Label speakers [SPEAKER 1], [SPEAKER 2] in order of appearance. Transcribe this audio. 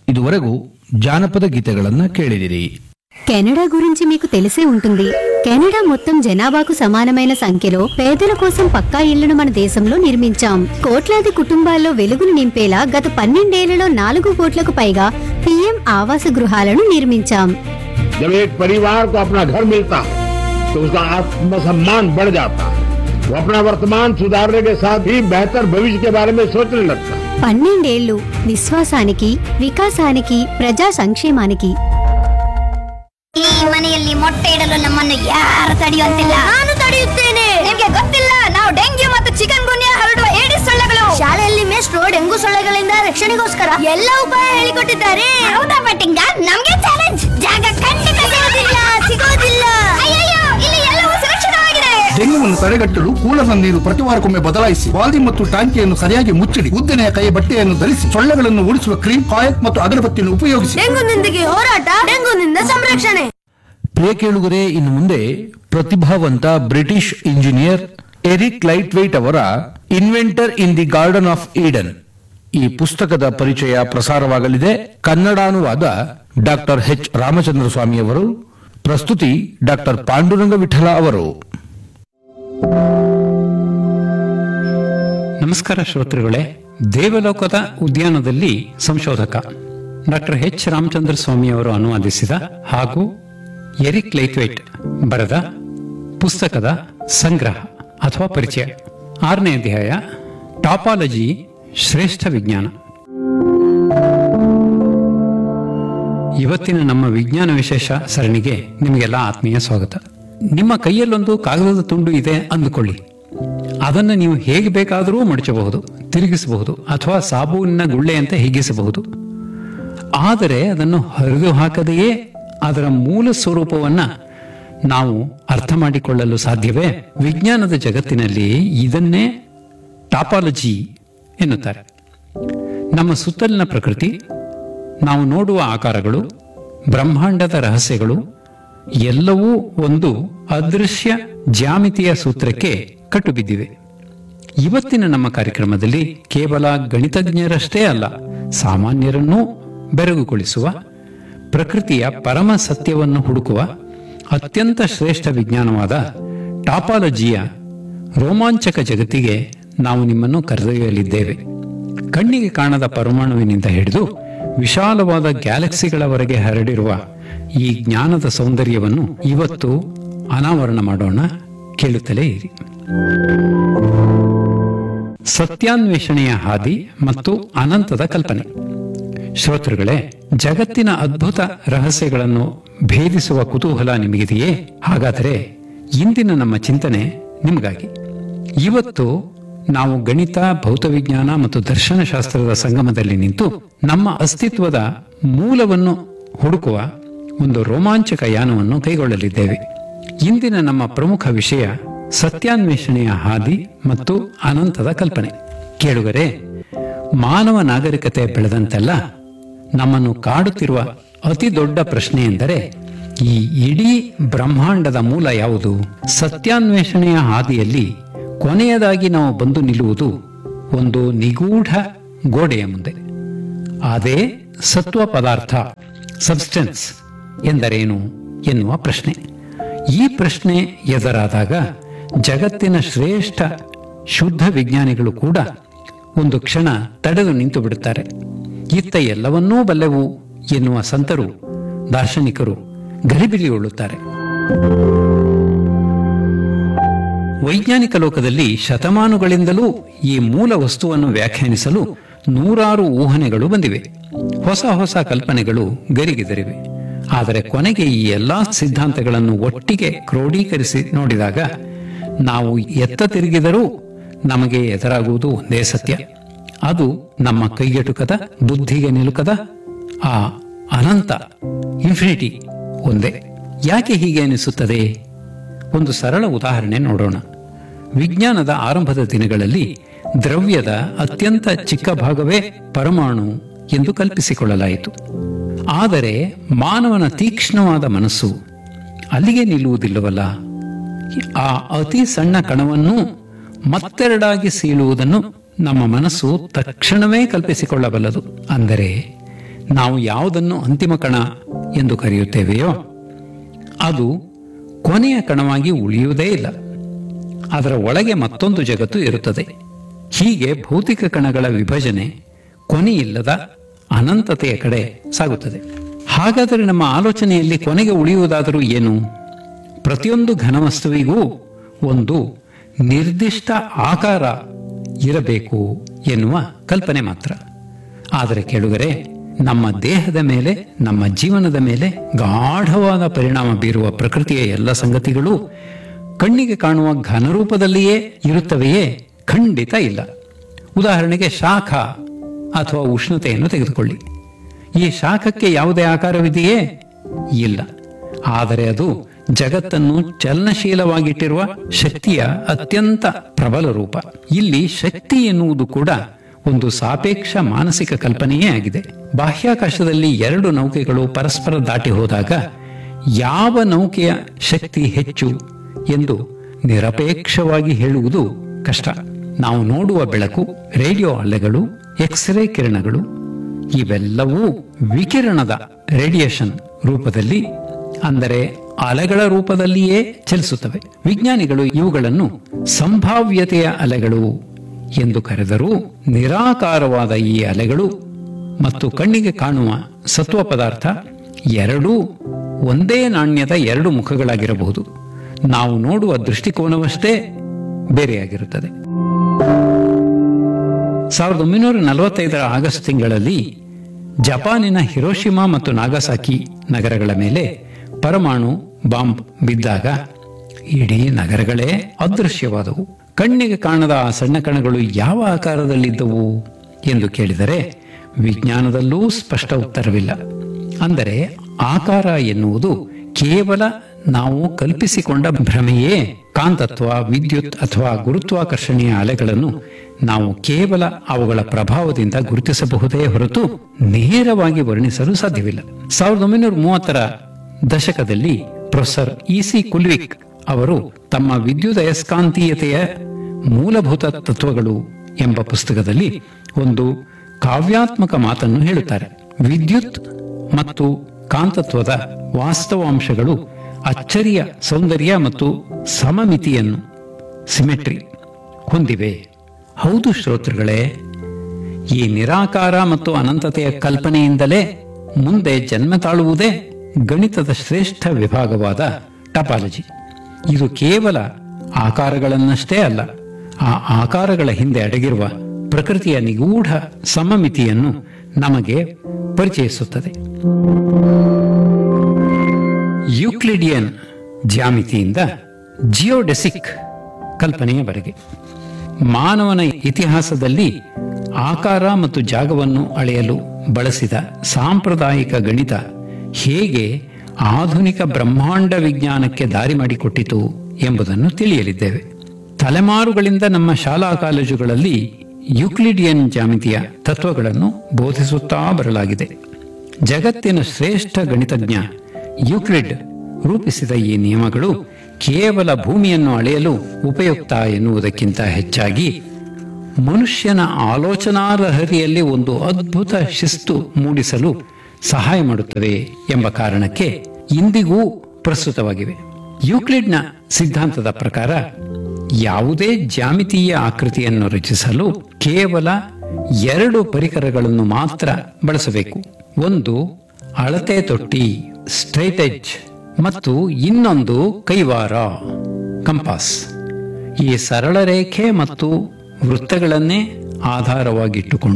[SPEAKER 1] ಇದುವರೆಗೂ జానపద గీతಗಳನ್ನ కేಳಿದಿರಿ
[SPEAKER 2] కెనడా గురించి మీకు తెలిసే ఉంటుంది కెనడా మొత్తం జనాభాకు సమానమైన సంఖ్యలో పేదల కోసం పక్కా ఇళ్లను మన దేశంలో నిర్మించాం కోట్లాది కుటుంబాల్లో వెలుగును నింపేలా గత పన్నెండేళ్లలో నాలుగు కోట్లకు పైగా పీఎం ఆవాస గృహాలను నిర్మించాం
[SPEAKER 3] जब एक परिवार को अपना घर मिलता है तो उसका आत्मसम्मान बढ़ जाता है वो अपना वर्तमान सुधारने के साथ ही बेहतर भविष्य के बारे में सोचने लगता है
[SPEAKER 2] పన్నెండేళ్లు విశ్వాసానికి వికాసానికి ప్రజా సంక్షేమానికి
[SPEAKER 4] ಈ ಮನೆಯಲ್ಲಿ ಮೊಟ್ಟೆ ಇಡಲು ನಮ್ಮನ್ನು ಯಾರು ತಡೆಯುವಂತಿಲ್ಲ ನಾನು ತಡೆಯುತ್ತೇನೆ ನಿಮ್ಗೆ ಗೊತ್ತಿಲ್ಲ ನಾವು ಡೆಂಗ್ಯೂ ಮತ್ತು ಚಿಕನ್ ಗುನ್ಯಾ ಹರಡುವ ಏಡಿಸ್ ಸೊಳ್ಳೆಗಳು ಶಾಲೆಯಲ್ಲಿ ಮೇಷ್ಟ್ರು ಡೆಂಗು ಸೊಳ್ಳೆಗಳಿಂದ ರಕ್ಷಣೆಗೋಸ್ಕರ ಎಲ್ಲ ಉಪಾಯ ಹೇಳಿಕೊಟ್ಟಿದ್ದಾರೆ ಹೌದಾ ಬಟ್ಟಿಂಗ ನಮ್ಗೆ ಚಾಲೆಂಜ್ ಜಾಗ ಖಂಡಿತ ಸಿಗೋದಿಲ್ಲ ಸಿಗೋದಿಲ್ಲ ಅಯ್ಯಯ್ಯೋ ಇಲ್ಲಿ ಎಲ್ಲವೂ ಸುರಕ್ಷಿತವಾಗಿದೆ
[SPEAKER 5] ಡೆಂಗ್ಯೂವನ್ನು ತಡೆಗಟ್ಟಲು ಕೂಲದ ನೀರು ಪ್ರತಿವಾರಕ್ಕೊಮ್ಮೆ ಬದಲಾಯಿಸಿ ಬಾಲ್ದಿ ಮತ್ತು ಟಾಂಕಿಯನ್ನು ಸರಿಯಾಗಿ ಮುಚ್ಚಿಡಿ ಉದ್ದನೆಯ ಕೈ ಬಟ್ಟೆಯನ್ನು ಧರಿಸಿ ಸೊಳ್ಳೆಗಳನ್ನು ಓಡಿಸುವ ಕ್ರೀಮ್ ಕಾಯಕ್ ಮತ್ತು ಅಗರಬತ್ತಿಯನ್ನು ಉಪಯೋಗಿಸಿ
[SPEAKER 4] ಡೆಂಗುನೊಂದಿಗೆ ಹೋರಾಟ ಡೆಂಗುನಿಂದ ಸಂರಕ್ಷಣೆ
[SPEAKER 1] ಪ್ರಿಯ ಕೇಳುಗರೆ ಇನ್ನು ಮುಂದೆ ಪ್ರತಿಭಾವಂತ British engineer Eric Laithwaite ಅವರ inventor in the garden of Eden ಈ ಪುಸ್ತಕದ ಪರಿಚಯ ಪ್ರಸಾರವಾಗಲಿದೆ ಕನ್ನಡಾನುವಾದ ಡಾಕ್ಟರ್ ಎಚ್ ರಾಮಚಂದ್ರ ಸ್ವಾಮಿ ಅವರು ಪ್ರಸ್ತುತಿ ಡಾಕ್ಟರ್ ಪಾಂಡುರಂಗ ವಿಠಲ ಅವರು
[SPEAKER 6] ನಮಸ್ಕಾರ ಶ್ರೋತೃಗಳೇ ದೇವಲೋಕದ ಉದ್ಯಾನದಲ್ಲಿ ಸಂಶೋಧಕ ಡಾಕ್ಟರ್ ಎಚ್ ರಾಮಚಂದ್ರ ಸ್ವಾಮಿ ಅವರು ಅನುವಾದಿಸಿದ ಹಾಗೂ ಎರಿಕ್ ಲೈತ್ವೈಟ್ ಬರೆದ ಪುಸ್ತಕದ ಸಂಗ್ರಹ ಅಥವಾ ಪರಿಚಯ ಆರನೇ ಅಧ್ಯಾಯ ಟಾಪಾಲಜಿ ಶ್ರೇಷ್ಠ ವಿಜ್ಞಾನ ಇವತ್ತಿನ ನಮ್ಮ ವಿಜ್ಞಾನ ವಿಶೇಷ ಸರಣಿಗೆ ನಿಮಗೆಲ್ಲ ಆತ್ಮೀಯ ಸ್ವಾಗತ ನಿಮ್ಮ ಕೈಯಲ್ಲೊಂದು ಕಾಗದದ ತುಂಡು ಇದೆ ಅಂದುಕೊಳ್ಳಿ ಅದನ್ನು ನೀವು ಹೇಗೆ ಬೇಕಾದರೂ ಮಡಚಬಹುದು ತಿರುಗಿಸಬಹುದು ಅಥವಾ ಸಾಬೂನಿನ ಗುಳ್ಳೆಯಂತೆ ಹಿಗ್ಗಿಸಬಹುದು ಆದರೆ ಅದನ್ನು ಹರಿದು ಹಾಕದೆಯೇ ಅದರ ಮೂಲ ಸ್ವರೂಪವನ್ನ ನಾವು ಅರ್ಥ ಮಾಡಿಕೊಳ್ಳಲು ಸಾಧ್ಯವೇ ವಿಜ್ಞಾನದ ಜಗತ್ತಿನಲ್ಲಿ ಇದನ್ನೇ ಟಾಪಾಲಜಿ ಎನ್ನುತ್ತಾರೆ ನಮ್ಮ ಸುತ್ತಲಿನ ಪ್ರಕೃತಿ ನಾವು ನೋಡುವ ಆಕಾರಗಳು ಬ್ರಹ್ಮಾಂಡದ ರಹಸ್ಯಗಳು ಎಲ್ಲವೂ ಒಂದು ಅದೃಶ್ಯ ಜ್ಯಾಮಿತಿಯ ಸೂತ್ರಕ್ಕೆ ಕಟ್ಟುಬಿದ್ದಿವೆ ಇವತ್ತಿನ ನಮ್ಮ ಕಾರ್ಯಕ್ರಮದಲ್ಲಿ ಕೇವಲ ಗಣಿತಜ್ಞರಷ್ಟೇ ಅಲ್ಲ ಸಾಮಾನ್ಯರನ್ನೂ ಬೆರಗುಗೊಳಿಸುವ ಪ್ರಕೃತಿಯ ಪರಮ ಸತ್ಯವನ್ನು ಹುಡುಕುವ ಅತ್ಯಂತ ಶ್ರೇಷ್ಠ ವಿಜ್ಞಾನವಾದ ಟಾಪಾಲಜಿಯ ರೋಮಾಂಚಕ ಜಗತ್ತಿಗೆ ನಾವು ನಿಮ್ಮನ್ನು ಕರೆದೊಯ್ಯಲಿದ್ದೇವೆ ಕಣ್ಣಿಗೆ ಕಾಣದ ಪರಮಾಣುವಿನಿಂದ ಹಿಡಿದು ವಿಶಾಲವಾದ ಗ್ಯಾಲಕ್ಸಿಗಳವರೆಗೆ ಹರಡಿರುವ ಈ ಜ್ಞಾನದ ಸೌಂದರ್ಯವನ್ನು ಇವತ್ತು ಅನಾವರಣ ಮಾಡೋಣ ಕೇಳುತ್ತಲೇ ಇರಿ ಸತ್ಯಾನ್ವೇಷಣೆಯ ಹಾದಿ ಮತ್ತು ಅನಂತದ ಕಲ್ಪನೆ ಶ್ರೋತೃಗಳೇ ಜಗತ್ತಿನ ಅದ್ಭುತ ರಹಸ್ಯಗಳನ್ನು ಭೇದಿಸುವ ಕುತೂಹಲ ನಿಮಗಿದೆಯೇ ಹಾಗಾದರೆ ಇಂದಿನ ನಮ್ಮ ಚಿಂತನೆ ನಿಮಗಾಗಿ ಇವತ್ತು ನಾವು ಗಣಿತ ಭೌತವಿಜ್ಞಾನ ಮತ್ತು ದರ್ಶನಶಾಸ್ತ್ರದ ಸಂಗಮದಲ್ಲಿ ನಿಂತು ನಮ್ಮ ಅಸ್ತಿತ್ವದ ಮೂಲವನ್ನು ಹುಡುಕುವ ಒಂದು ರೋಮಾಂಚಕ ಯಾನವನ್ನು ಕೈಗೊಳ್ಳಲಿದ್ದೇವೆ ಇಂದಿನ ನಮ್ಮ ಪ್ರಮುಖ ವಿಷಯ ಸತ್ಯಾನ್ವೇಷಣೆಯ ಹಾದಿ ಮತ್ತು ಅನಂತದ ಕಲ್ಪನೆ ಕೇಳುಗರೆ ಮಾನವ ನಾಗರಿಕತೆ ಬೆಳೆದಂತೆಲ್ಲ ನಮ್ಮನ್ನು ಕಾಡುತ್ತಿರುವ ಅತಿ ದೊಡ್ಡ ಪ್ರಶ್ನೆ ಎಂದರೆ ಈ ಇಡೀ ಬ್ರಹ್ಮಾಂಡದ ಮೂಲ ಯಾವುದು ಸತ್ಯಾನ್ವೇಷಣೆಯ ಹಾದಿಯಲ್ಲಿ ಕೊನೆಯದಾಗಿ ನಾವು ಬಂದು ನಿಲ್ಲುವುದು ಒಂದು ನಿಗೂಢ ಗೋಡೆಯ ಮುಂದೆ ಅದೇ ಸತ್ವ ಪದಾರ್ಥ ಸಬ್ಸ್ಟೆನ್ಸ್ ಎಂದರೇನು ಎನ್ನುವ ಪ್ರಶ್ನೆ ಈ ಪ್ರಶ್ನೆ ಎದುರಾದಾಗ ಜಗತ್ತಿನ ಶ್ರೇಷ್ಠ ಶುದ್ಧ ವಿಜ್ಞಾನಿಗಳು ಕೂಡ ಒಂದು ಕ್ಷಣ ತಡೆದು ನಿಂತು ಬಿಡುತ್ತಾರೆ ಇತ್ತ ಎಲ್ಲವನ್ನೂ ಬಲ್ಲೆವು ಎನ್ನುವ ಸಂತರು ದಾರ್ಶನಿಕರು ಗಲಿಬಿಲಿಗೊಳ್ಳುತ್ತಾರೆ ವೈಜ್ಞಾನಿಕ ಲೋಕದಲ್ಲಿ ಶತಮಾನುಗಳಿಂದಲೂ ಈ ಮೂಲ ವಸ್ತುವನ್ನು ವ್ಯಾಖ್ಯಾನಿಸಲು ನೂರಾರು ಊಹನೆಗಳು ಬಂದಿವೆ ಹೊಸ ಹೊಸ ಕಲ್ಪನೆಗಳು ಗರಿಗೆದರಿವೆ ಆದರೆ ಕೊನೆಗೆ ಈ ಎಲ್ಲಾ ಸಿದ್ಧಾಂತಗಳನ್ನು ಒಟ್ಟಿಗೆ ಕ್ರೋಢೀಕರಿಸಿ ನೋಡಿದಾಗ ನಾವು ಎತ್ತ ತಿರುಗಿದರೂ ನಮಗೆ ಎದುರಾಗುವುದು ಒಂದೇ ಸತ್ಯ ಅದು ನಮ್ಮ ಕೈಗೆಟುಕದ ಬುದ್ಧಿಗೆ ನಿಲುಕದ ಆ ಅನಂತ ಇನ್ಫಿನಿಟಿ ಒಂದೇ ಯಾಕೆ ಹೀಗೆ ಅನಿಸುತ್ತದೆ ಒಂದು ಸರಳ ಉದಾಹರಣೆ ನೋಡೋಣ ವಿಜ್ಞಾನದ ಆರಂಭದ ದಿನಗಳಲ್ಲಿ ದ್ರವ್ಯದ ಅತ್ಯಂತ ಚಿಕ್ಕ ಭಾಗವೇ ಪರಮಾಣು ಎಂದು ಕಲ್ಪಿಸಿಕೊಳ್ಳಲಾಯಿತು ಆದರೆ ಮಾನವನ ತೀಕ್ಷ್ಣವಾದ ಮನಸ್ಸು ಅಲ್ಲಿಗೆ ನಿಲ್ಲುವುದಿಲ್ಲವಲ್ಲ ಆ ಅತಿ ಸಣ್ಣ ಕಣವನ್ನು ಮತ್ತೆರಡಾಗಿ ಸೀಳುವುದನ್ನು ನಮ್ಮ ಮನಸ್ಸು ತಕ್ಷಣವೇ ಕಲ್ಪಿಸಿಕೊಳ್ಳಬಲ್ಲದು ಅಂದರೆ ನಾವು ಯಾವುದನ್ನು ಅಂತಿಮ ಕಣ ಎಂದು ಕರೆಯುತ್ತೇವೆಯೋ ಅದು ಕೊನೆಯ ಕಣವಾಗಿ ಉಳಿಯುವುದೇ ಇಲ್ಲ ಅದರ ಒಳಗೆ ಮತ್ತೊಂದು ಜಗತ್ತು ಇರುತ್ತದೆ ಹೀಗೆ ಭೌತಿಕ ಕಣಗಳ ವಿಭಜನೆ ಕೊನೆಯಿಲ್ಲದ ಅನಂತತೆಯ ಕಡೆ ಸಾಗುತ್ತದೆ ಹಾಗಾದರೆ ನಮ್ಮ ಆಲೋಚನೆಯಲ್ಲಿ ಕೊನೆಗೆ ಉಳಿಯುವುದಾದರೂ ಏನು ಪ್ರತಿಯೊಂದು ಘನವಸ್ತುವಿಗೂ ಒಂದು ನಿರ್ದಿಷ್ಟ ಆಕಾರ ಇರಬೇಕು ಎನ್ನುವ ಕಲ್ಪನೆ ಮಾತ್ರ ಆದರೆ ಕೇಳುಗರೆ ನಮ್ಮ ದೇಹದ ಮೇಲೆ ನಮ್ಮ ಜೀವನದ ಮೇಲೆ ಗಾಢವಾದ ಪರಿಣಾಮ ಬೀರುವ ಪ್ರಕೃತಿಯ ಎಲ್ಲ ಸಂಗತಿಗಳು ಕಣ್ಣಿಗೆ ಕಾಣುವ ಘನರೂಪದಲ್ಲಿಯೇ ಇರುತ್ತವೆಯೇ ಖಂಡಿತ ಇಲ್ಲ ಉದಾಹರಣೆಗೆ ಶಾಖ ಅಥವಾ ಉಷ್ಣತೆಯನ್ನು ತೆಗೆದುಕೊಳ್ಳಿ ಈ ಶಾಖಕ್ಕೆ ಯಾವುದೇ ಆಕಾರವಿದೆಯೇ ಇಲ್ಲ ಆದರೆ ಅದು ಜಗತ್ತನ್ನು ಚಲನಶೀಲವಾಗಿಟ್ಟಿರುವ ಶಕ್ತಿಯ ಅತ್ಯಂತ ಪ್ರಬಲ ರೂಪ ಇಲ್ಲಿ ಶಕ್ತಿ ಎನ್ನುವುದು ಕೂಡ ಒಂದು ಸಾಪೇಕ್ಷ ಮಾನಸಿಕ ಕಲ್ಪನೆಯೇ ಆಗಿದೆ ಬಾಹ್ಯಾಕಾಶದಲ್ಲಿ ಎರಡು ನೌಕೆಗಳು ಪರಸ್ಪರ ದಾಟಿ ಹೋದಾಗ ಯಾವ ನೌಕೆಯ ಶಕ್ತಿ ಹೆಚ್ಚು ಎಂದು ನಿರಪೇಕ್ಷವಾಗಿ ಹೇಳುವುದು ಕಷ್ಟ ನಾವು ನೋಡುವ ಬೆಳಕು ರೇಡಿಯೋ ಅಲೆಗಳು ಎಕ್ಸ್ರೇ ಕಿರಣಗಳು ಇವೆಲ್ಲವೂ ವಿಕಿರಣದ ರೇಡಿಯೇಷನ್ ರೂಪದಲ್ಲಿ ಅಂದರೆ ಅಲೆಗಳ ರೂಪದಲ್ಲಿಯೇ ಚಲಿಸುತ್ತವೆ ವಿಜ್ಞಾನಿಗಳು ಇವುಗಳನ್ನು ಸಂಭಾವ್ಯತೆಯ ಅಲೆಗಳು ಎಂದು ಕರೆದರೂ ನಿರಾಕಾರವಾದ ಈ ಅಲೆಗಳು ಮತ್ತು ಕಣ್ಣಿಗೆ ಕಾಣುವ ಸತ್ವ ಪದಾರ್ಥ ಎರಡೂ ಒಂದೇ ನಾಣ್ಯದ ಎರಡು ಮುಖಗಳಾಗಿರಬಹುದು ನಾವು ನೋಡುವ ದೃಷ್ಟಿಕೋನವಷ್ಟೇ ಬೇರೆಯಾಗಿರುತ್ತದೆ ಸಾವಿರದ ಒಂಬೈನೂರ ನಲವತ್ತೈದರ ಆಗಸ್ಟ್ ತಿಂಗಳಲ್ಲಿ ಜಪಾನಿನ ಹಿರೋಶಿಮಾ ಮತ್ತು ನಾಗಸಾಕಿ ನಗರಗಳ ಮೇಲೆ ಪರಮಾಣು ಬಾಂಬ್ ಬಿದ್ದಾಗ ಇಡೀ ನಗರಗಳೇ ಅದೃಶ್ಯವಾದವು ಕಣ್ಣಿಗೆ ಕಾಣದ ಆ ಸಣ್ಣ ಕಣಗಳು ಯಾವ ಆಕಾರದಲ್ಲಿದ್ದವು ಎಂದು ಕೇಳಿದರೆ ವಿಜ್ಞಾನದಲ್ಲೂ ಸ್ಪಷ್ಟ ಉತ್ತರವಿಲ್ಲ ಅಂದರೆ ಆಕಾರ ಎನ್ನುವುದು ಕೇವಲ ನಾವು ಕಲ್ಪಿಸಿಕೊಂಡ ಭ್ರಮೆಯೇ ಕಾಂತತ್ವ ವಿದ್ಯುತ್ ಅಥವಾ ಗುರುತ್ವಾಕರ್ಷಣೆಯ ಅಲೆಗಳನ್ನು ನಾವು ಕೇವಲ ಅವುಗಳ ಪ್ರಭಾವದಿಂದ ಗುರುತಿಸಬಹುದೇ ಹೊರತು ನೇರವಾಗಿ ವರ್ಣಿಸಲು ಸಾಧ್ಯವಿಲ್ಲ ಸಾವಿರದ ಒಂಬೈನೂರ ಮೂವತ್ತರ ದಶಕದಲ್ಲಿ ಪ್ರೊಫೆಸರ್ ಇ ಸಿ ಕುಲ್ವಿಕ್ ಅವರು ತಮ್ಮ ವಿದ್ಯುದಯಸ್ಕಾಂತೀಯತೆಯ ಮೂಲಭೂತ ತತ್ವಗಳು ಎಂಬ ಪುಸ್ತಕದಲ್ಲಿ ಒಂದು ಕಾವ್ಯಾತ್ಮಕ ಮಾತನ್ನು ಹೇಳುತ್ತಾರೆ ವಿದ್ಯುತ್ ಮತ್ತು ಕಾಂತತ್ವದ ವಾಸ್ತವಾಂಶಗಳು ಅಚ್ಚರಿಯ ಸೌಂದರ್ಯ ಮತ್ತು ಸಮಮಿತಿಯನ್ನು ಸಿಮೆಟ್ರಿ ಹೊಂದಿವೆ ಹೌದು ಶ್ರೋತೃಗಳೇ ಈ ನಿರಾಕಾರ ಮತ್ತು ಅನಂತತೆಯ ಕಲ್ಪನೆಯಿಂದಲೇ ಮುಂದೆ ಜನ್ಮ ತಾಳುವುದೇ ಗಣಿತದ ಶ್ರೇಷ್ಠ ವಿಭಾಗವಾದ ಟಪಾಲಜಿ ಇದು ಕೇವಲ ಆಕಾರಗಳನ್ನಷ್ಟೇ ಅಲ್ಲ ಆ ಆಕಾರಗಳ ಹಿಂದೆ ಅಡಗಿರುವ ಪ್ರಕೃತಿಯ ನಿಗೂಢ ಸಮಮಿತಿಯನ್ನು ನಮಗೆ ಪರಿಚಯಿಸುತ್ತದೆ ಯೂಕ್ಲಿಡಿಯನ್ ಜ್ಯಾಮಿತಿಯಿಂದ ಜಿಯೋಡೆಸಿಕ್ ಕಲ್ಪನೆಯವರೆಗೆ ಮಾನವನ ಇತಿಹಾಸದಲ್ಲಿ ಆಕಾರ ಮತ್ತು ಜಾಗವನ್ನು ಅಳೆಯಲು ಬಳಸಿದ ಸಾಂಪ್ರದಾಯಿಕ ಗಣಿತ ಹೇಗೆ ಆಧುನಿಕ ಬ್ರಹ್ಮಾಂಡ ವಿಜ್ಞಾನಕ್ಕೆ ದಾರಿ ಮಾಡಿಕೊಟ್ಟಿತು ಎಂಬುದನ್ನು ತಿಳಿಯಲಿದ್ದೇವೆ ತಲೆಮಾರುಗಳಿಂದ ನಮ್ಮ ಶಾಲಾ ಕಾಲೇಜುಗಳಲ್ಲಿ ಯುಕ್ಲಿಡಿಯನ್ ಜ್ಯಾಮಿತಿಯ ತತ್ವಗಳನ್ನು ಬೋಧಿಸುತ್ತಾ ಬರಲಾಗಿದೆ ಜಗತ್ತಿನ ಶ್ರೇಷ್ಠ ಗಣಿತಜ್ಞ ಯುಕ್ಲಿಡ್ ರೂಪಿಸಿದ ಈ ನಿಯಮಗಳು ಕೇವಲ ಭೂಮಿಯನ್ನು ಅಳೆಯಲು ಉಪಯುಕ್ತ ಎನ್ನುವುದಕ್ಕಿಂತ ಹೆಚ್ಚಾಗಿ ಮನುಷ್ಯನ ಆಲೋಚನಾ ಲಹರಿಯಲ್ಲಿ ಒಂದು ಅದ್ಭುತ ಶಿಸ್ತು ಮೂಡಿಸಲು ಸಹಾಯ ಮಾಡುತ್ತದೆ ಎಂಬ ಕಾರಣಕ್ಕೆ ಇಂದಿಗೂ ಪ್ರಸ್ತುತವಾಗಿವೆ ಯೂಕ್ಲಿಡ್ನ ಸಿದ್ಧಾಂತದ ಪ್ರಕಾರ ಯಾವುದೇ ಜ್ಯಾಮಿತೀಯ ಆಕೃತಿಯನ್ನು ರಚಿಸಲು ಕೇವಲ ಎರಡು ಪರಿಕರಗಳನ್ನು ಮಾತ್ರ ಬಳಸಬೇಕು ಒಂದು ಅಳತೆ ತೊಟ್ಟಿ ಸ್ಟ್ರೈಟೆಜ್ ಮತ್ತು ಇನ್ನೊಂದು ಕೈವಾರ ಕಂಪಾಸ್ ಈ ಸರಳ ರೇಖೆ ಮತ್ತು ವೃತ್ತಗಳನ್ನೇ ಆಧಾರವಾಗಿಟ್ಟುಕೊಂಡು